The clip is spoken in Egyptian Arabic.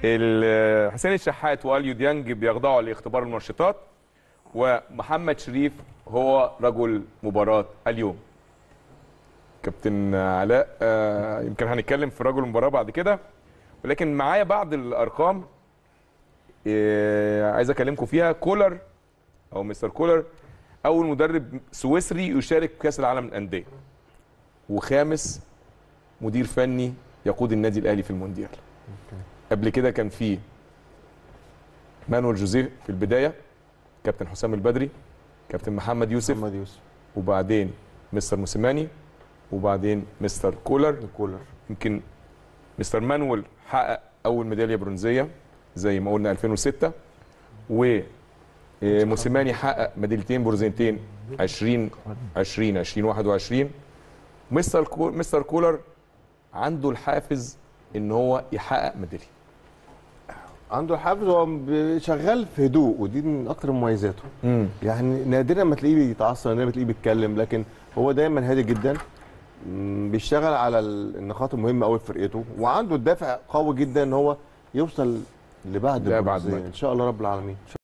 ال- حسين الشحات واليو ديانج بيخضعوا لاختبار المنشطات ومحمد شريف هو رجل مباراه اليوم كابتن علاء آه، يمكن هنتكلم في رجل المباراه بعد كده ولكن معايا بعض الارقام آه، عايز اكلمكم فيها كولر او مستر كولر اول مدرب سويسري يشارك في كاس العالم للانديه وخامس مدير فني يقود النادي الاهلي في المونديال قبل كده كان في مانويل جوزيه في البدايه كابتن حسام البدري كابتن محمد يوسف محمد يوسف وبعدين مستر موسيماني وبعدين مستر كولر كولر يمكن مستر مانويل حقق اول ميداليه برونزيه زي ما قلنا 2006 و آه، موسيماني حقق ميداليتين برونزيتين 20 20 2021 مستر كو مستر كولر عنده الحافز ان هو يحقق ميداليه عنده حافز هو ب- شغال في هدوء ودي من اكتر مميزاته امم يعني نادرا ما تلاقيه بيتعصب نادرا ما تلاقيه بيتكلم لكن هو دايما هادي جدا مم، بيشتغل على ال- النقاط المهمه قوي في فرقته وعنده الدافع قوي جدا ان هو يوصل لبعد لا بعد البرونزية. ما- ان شاء الله رب العالمين